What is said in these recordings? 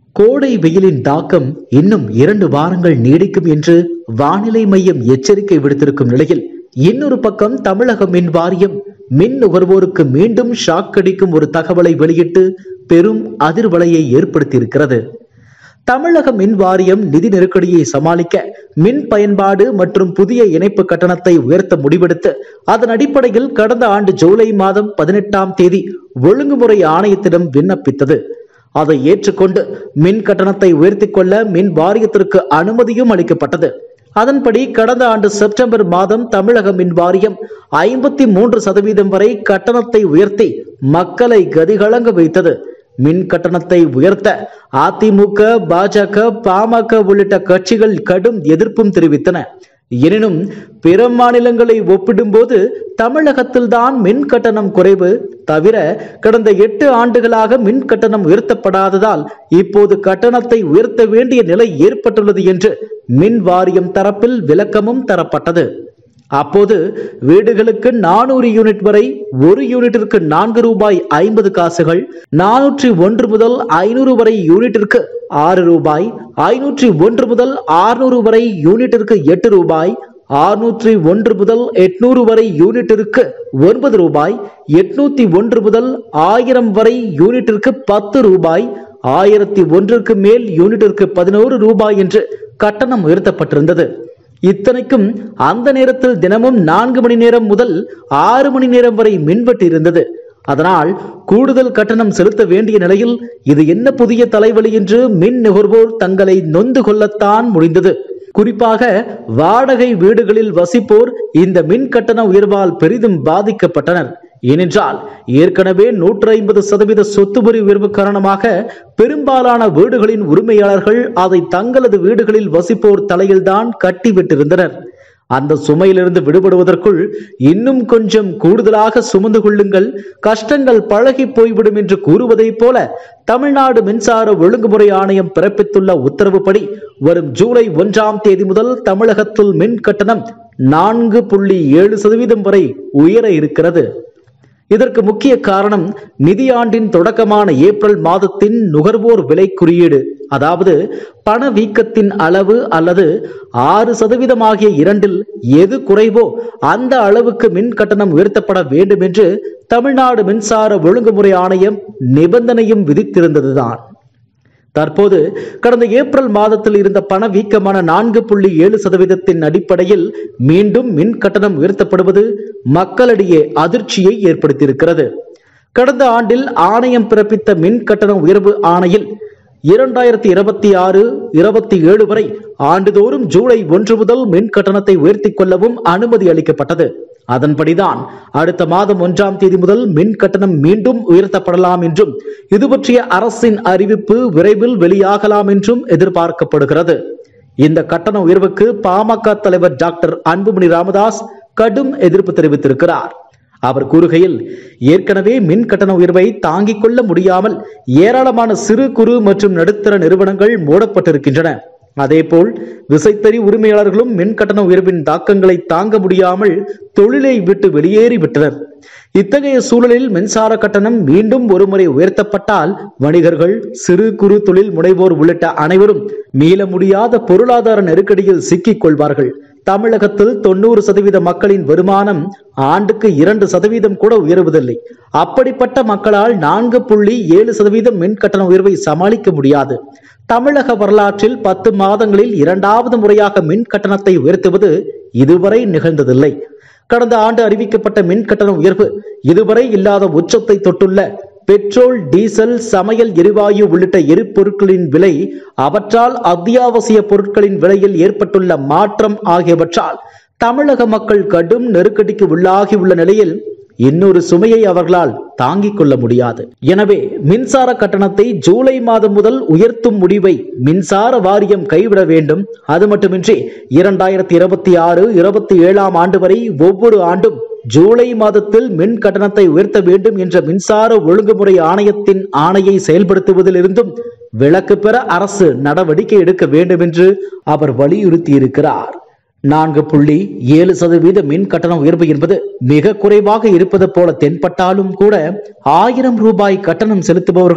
கோடை வெயிலின் தாக்கம் இன்னும் இரண்டு வாரங்கள் நீடிக்கும் என்று வானிலை மையம் எச்சரிக்கை விடுத்திருக்கும் நிலையில் இன்னொரு பக்கம் தமிழக மின் வாரியம் மின் நுகர்வோருக்கு மீண்டும் ஷாக் அடிக்கும் ஒரு தகவலை வெளியிட்டு பெரும் அதிர்வலையை ஏற்படுத்தியிருக்கிறது தமிழக மின் வாரியம் நிதி நெருக்கடியை சமாளிக்க மின் பயன்பாடு மற்றும் புதிய இணைப்பு கட்டணத்தை உயர்த்த முடிவெடுத்து அதன் அடிப்படையில் கடந்த ஆண்டு ஜூலை மாதம் பதினெட்டாம் தேதி ஒழுங்குமுறை ஆணையத்திடம் விண்ணப்பித்தது அதை ஏற்றுக்கொண்டு மின் கட்டணத்தை உயர்த்திக் கொள்ள மின் வாரியத்திற்கு அனுமதியும் அளிக்கப்பட்டது அதன்படி கடந்த ஆண்டு செப்டம்பர் மாதம் தமிழக மின் வாரியம் ஐம்பத்தி மூன்று சதவீதம் வரை கட்டணத்தை உயர்த்தி மக்களை கதிகலங்க வைத்தது மின் கட்டணத்தை உயர்த்த அதிமுக பாஜக பாமக உள்ளிட்ட கட்சிகள் கடும் எதிர்ப்பும் தெரிவித்தன எனினும் பிற மாநிலங்களை ஒப்பிடும்போது தமிழகத்தில்தான் மின் கட்டணம் குறைவு தவிர கடந்த எட்டு ஆண்டுகளாக மின் கட்டணம் உயர்த்தப்படாததால் இப்போது கட்டணத்தை உயர்த்த வேண்டிய நிலை ஏற்பட்டுள்ளது என்று மின் வாரியம் தரப்பில் விளக்கமும் தரப்பட்டது அப்போது வீடுகளுக்கு நானூறு யூனிட் வரை ஒரு யூனிட்டிற்கு நான்கு ரூபாய் ஐம்பது காசுகள் நானூற்றி ஒன்று முதல் ஐநூறு வரை யூனிட்டிற்கு ஆறு ரூபாய் ஐநூற்றி ஒன்று முதல் ஆறுநூறு வரை யூனிட்டிற்கு எட்டு ரூபாய் ஆறுநூற்றி ஒன்று முதல் எட்நூறு வரை யூனிட்டிற்கு ஒன்பது ரூபாய் எட்நூத்தி ஒன்று முதல் ஆயிரம் வரை யூனிட்டிற்கு பத்து ரூபாய் ஆயிரத்தி ஒன்றுக்கு மேல் யூனிட்டிற்கு பதினோரு ரூபாய் என்று கட்டணம் உயர்த்தப்பட்டிருந்தது இத்தனைக்கும் அந்த நேரத்தில் தினமும் நான்கு மணி நேரம் முதல் ஆறு மணி நேரம் வரை மின்வெட்டு இருந்தது அதனால் கூடுதல் கட்டணம் செலுத்த வேண்டிய நிலையில் இது என்ன புதிய தலைவலி என்று மின் நுகர்வோர் தங்களை நொந்து கொள்ளத்தான் முடிந்தது குறிப்பாக வாடகை வீடுகளில் வசிப்போர் இந்த மின் கட்டண உயர்வால் பெரிதும் பாதிக்கப்பட்டனர் ஏனென்றால் ஏற்கனவே நூற்றி ஐம்பது சதவீத சொத்து வரி உயர்வு காரணமாக பெரும்பாலான வீடுகளின் உரிமையாளர்கள் அதை தங்களது வீடுகளில் வசிப்போர் தலையில்தான் கட்டிவிட்டிருந்தனர் அந்த சுமையிலிருந்து விடுபடுவதற்குள் இன்னும் கொஞ்சம் கூடுதலாக சுமந்து கொள்ளுங்கள் கஷ்டங்கள் பழகி போய்விடும் என்று கூறுவதைப் போல தமிழ்நாடு மின்சார ஒழுங்குமுறை ஆணையம் பிறப்பித்துள்ள உத்தரவுப்படி வரும் ஜூலை ஒன்றாம் தேதி முதல் தமிழகத்தில் மின் கட்டணம் நான்கு புள்ளி ஏழு சதவீதம் வரை உயர இருக்கிறது இதற்கு முக்கிய காரணம் நிதியாண்டின் தொடக்கமான ஏப்ரல் மாதத்தின் நுகர்வோர் விலை குறியீடு அதாவது பணவீக்கத்தின் அளவு அல்லது ஆறு சதவீதம் ஆகிய இரண்டில் எது குறைவோ அந்த அளவுக்கு மின் கட்டணம் உயர்த்தப்பட வேண்டும் என்று தமிழ்நாடு மின்சார ஒழுங்குமுறை ஆணையம் நிபந்தனையும் விதித்திருந்ததுதான் தற்போது கடந்த ஏப்ரல் மாதத்தில் இருந்த பணவீக்கமான நான்கு புள்ளி ஏழு சதவீதத்தின் அடிப்படையில் மீண்டும் மின் கட்டணம் உயர்த்தப்படுவது மக்களிடையே அதிர்ச்சியை ஏற்படுத்தியிருக்கிறது கடந்த ஆண்டில் ஆணையம் பிறப்பித்த மின் கட்டண உயர்வு ஆணையில் இரண்டாயிரத்தி இருபத்தி ஆறு இருபத்தி ஏழு வரை ஆண்டுதோறும் ஜூலை ஒன்று முதல் மின் கட்டணத்தை உயர்த்திக் கொள்ளவும் அனுமதி அளிக்கப்பட்டது அதன்படிதான் அடுத்த மாதம் ஒன்றாம் தேதி முதல் மின் கட்டணம் மீண்டும் உயர்த்தப்படலாம் என்றும் இது பற்றிய அரசின் அறிவிப்பு விரைவில் வெளியாகலாம் என்றும் எதிர்பார்க்கப்படுகிறது இந்த கட்டண உயர்வுக்கு பாமக தலைவர் டாக்டர் அன்புமணி ராமதாஸ் கடும் எதிர்ப்பு தெரிவித்திருக்கிறார் அவர் கூறுகையில் ஏற்கனவே மின் கட்டண உயர்வை தாங்கிக் கொள்ள முடியாமல் ஏராளமான சிறு குறு மற்றும் நடுத்தர நிறுவனங்கள் மூடப்பட்டிருக்கின்றன அதேபோல் விசைத்தறி உரிமையாளர்களும் மின் கட்டண உயர்வின் தாக்கங்களை தாங்க முடியாமல் தொழிலை விட்டு வெளியேறிவிட்டனர் இத்தகைய சூழலில் மின்சார கட்டணம் மீண்டும் ஒருமுறை உயர்த்தப்பட்டால் வணிகர்கள் சிறு குறு தொழில் முனைவோர் உள்ளிட்ட அனைவரும் மீள முடியாத பொருளாதார நெருக்கடியில் சிக்கிக் கொள்வார்கள் தமிழகத்தில் தொண்ணூறு சதவீத மக்களின் வருமானம் ஆண்டுக்கு இரண்டு சதவீதம் கூட உயர்வதில்லை அப்படிப்பட்ட மக்களால் நான்கு புள்ளி ஏழு சதவீதம் மின் கட்டண உயர்வை சமாளிக்க முடியாது தமிழக வரலாற்றில் பத்து மாதங்களில் இரண்டாவது முறையாக மின் கட்டணத்தை உயர்த்துவது இதுவரை நிகழ்ந்ததில்லை கடந்த ஆண்டு அறிவிக்கப்பட்ட மின் கட்டண உயர்வு இதுவரை இல்லாத உச்சத்தை தொட்டுள்ள பெட்ரோல் டீசல் சமையல் எரிவாயு உள்ளிட்ட எரிபொருட்களின் விலை அவற்றால் அத்தியாவசிய பொருட்களின் விலையில் ஏற்பட்டுள்ள மாற்றம் ஆகியவற்றால் தமிழக மக்கள் கடும் நெருக்கடிக்கு உள்ளாகியுள்ள நிலையில் இன்னொரு சுமையை அவர்களால் தாங்கிக் கொள்ள முடியாது எனவே மின்சார கட்டணத்தை ஜூலை மாதம் முதல் உயர்த்தும் முடிவை மின்சார வாரியம் கைவிட வேண்டும் அது மட்டுமின்றி இரண்டாயிரத்தி இருபத்தி ஆறு இருபத்தி ஏழாம் ஆண்டு வரை ஒவ்வொரு ஆண்டும் ஜூலை மாதத்தில் மின் கட்டணத்தை உயர்த்த வேண்டும் என்ற மின்சார ஒழுங்குமுறை ஆணையத்தின் ஆணையை செயல்படுத்துவதிலிருந்தும் விலக்கு பெற அரசு நடவடிக்கை எடுக்க வேண்டும் என்று அவர் வலியுறுத்தியிருக்கிறார் நான்கு புள்ளி ஏழு சதவீத மின் கட்டண உயர்வு என்பது மிக குறைவாக இருப்பது போல தென்பட்டாலும் கூட ஆயிரம் ரூபாய் கட்டணம் செலுத்துபவர்கள்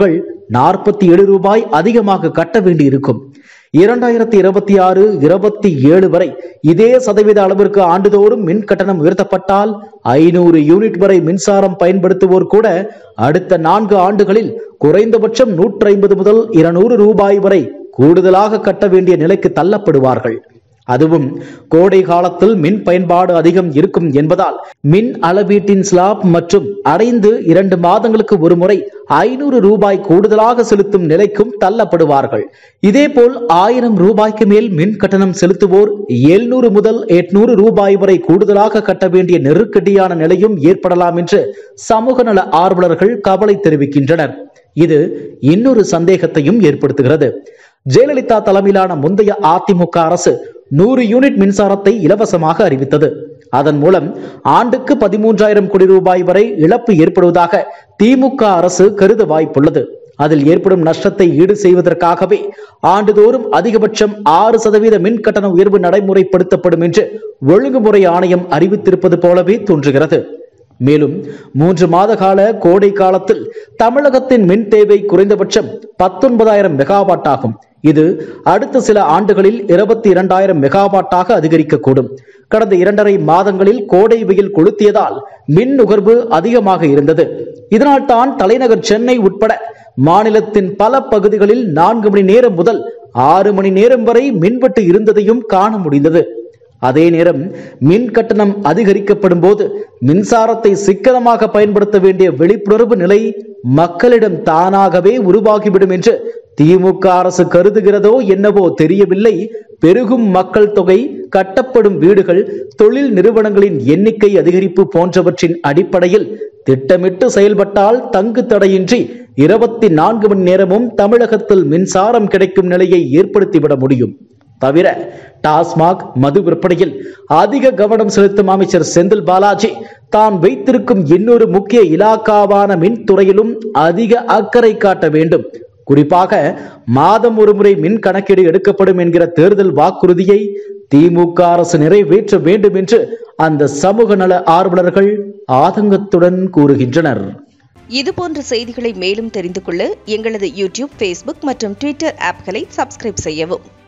நாற்பத்தி ஏழு ரூபாய் அதிகமாக கட்ட வேண்டியிருக்கும் இரண்டாயிரத்தி இருபத்தி ஆறு இருபத்தி ஏழு வரை இதே சதவீத அளவிற்கு ஆண்டுதோறும் மின் கட்டணம் உயர்த்தப்பட்டால் ஐநூறு யூனிட் வரை மின்சாரம் பயன்படுத்துவோர் கூட அடுத்த நான்கு ஆண்டுகளில் குறைந்தபட்சம் நூற்றி ஐம்பது முதல் இருநூறு ரூபாய் வரை கூடுதலாக கட்ட வேண்டிய நிலைக்கு தள்ளப்படுவார்கள் அதுவும் கோடை காலத்தில் மின் பயன்பாடு அதிகம் இருக்கும் என்பதால் மின் அளவீட்டின் ஸ்லாப் மற்றும் அடைந்து இரண்டு மாதங்களுக்கு ஒரு முறை ஐநூறு ரூபாய் கூடுதலாக செலுத்தும் நிலைக்கும் தள்ளப்படுவார்கள் இதேபோல் ஆயிரம் ரூபாய்க்கு மேல் மின் கட்டணம் செலுத்துவோர் எழுநூறு முதல் எட்நூறு ரூபாய் வரை கூடுதலாக கட்ட வேண்டிய நெருக்கடியான நிலையும் ஏற்படலாம் என்று சமூக நல ஆர்வலர்கள் கவலை தெரிவிக்கின்றனர் இது இன்னொரு சந்தேகத்தையும் ஏற்படுத்துகிறது ஜெயலலிதா தலைமையிலான முந்தைய அதிமுக அரசு நூறு யூனிட் மின்சாரத்தை இலவசமாக அறிவித்தது அதன் மூலம் ஆண்டுக்கு பதிமூன்றாயிரம் கோடி ரூபாய் வரை இழப்பு ஏற்படுவதாக திமுக அரசு கருத வாய்ப்புள்ளது அதில் ஏற்படும் நஷ்டத்தை ஈடு செய்வதற்காகவே ஆண்டுதோறும் அதிகபட்சம் ஆறு சதவீத மின் கட்டண உயர்வு நடைமுறைப்படுத்தப்படும் என்று ஒழுங்குமுறை ஆணையம் அறிவித்திருப்பது போலவே தோன்றுகிறது மேலும் மூன்று மாத கால கோடை காலத்தில் தமிழகத்தின் மின் தேவை குறைந்தபட்சம் பத்தொன்பதாயிரம் மெகாவாட் ஆகும் இது அடுத்த சில ஆண்டுகளில் இருபத்தி இரண்டாயிரம் மெகாவாட்டாக அதிகரிக்கக்கூடும் கடந்த இரண்டரை மாதங்களில் கோடை வெயில் கொளுத்தியதால் மின் நுகர்வு அதிகமாக இருந்தது இதனால் தான் தலைநகர் சென்னை உட்பட மாநிலத்தின் பல பகுதிகளில் நான்கு மணி நேரம் முதல் ஆறு மணி நேரம் வரை மின்வெட்டு இருந்ததையும் காண முடிந்தது அதே நேரம் மின் கட்டணம் அதிகரிக்கப்படும் போது மின்சாரத்தை சிக்கனமாக பயன்படுத்த வேண்டிய விழிப்புணர்வு நிலை மக்களிடம் தானாகவே உருவாகிவிடும் என்று திமுக அரசு கருதுகிறதோ என்னவோ தெரியவில்லை பெருகும் மக்கள் தொகை கட்டப்படும் வீடுகள் தொழில் நிறுவனங்களின் எண்ணிக்கை அதிகரிப்பு போன்றவற்றின் அடிப்படையில் திட்டமிட்டு செயல்பட்டால் தங்கு தடையின்றி இருபத்தி நான்கு மணி நேரமும் தமிழகத்தில் மின்சாரம் கிடைக்கும் நிலையை ஏற்படுத்திவிட முடியும் தவிர டாஸ்மாக் மது விற்பனையில் அதிக கவனம் செலுத்தும் அமைச்சர் செந்தில் பாலாஜி தான் வைத்திருக்கும் இன்னொரு முக்கிய இலாக்காவான மின்துறையிலும் அதிக அக்கறை காட்ட வேண்டும் குறிப்பாக மாதம் ஒருமுறை மின் கணக்கீடு எடுக்கப்படும் என்கிற தேர்தல் வாக்குறுதியை திமுக அரசு நிறைவேற்ற வேண்டும் என்று அந்த சமூக நல ஆர்வலர்கள் ஆதங்கத்துடன் கூறுகின்றனர் இதுபோன்ற செய்திகளை மேலும் தெரிந்து கொள்ள எங்களது யூடியூப் ஃபேஸ்புக் மற்றும் ட்விட்டர் ஆப்களை சப்ஸ்கிரைப் செய்யவும்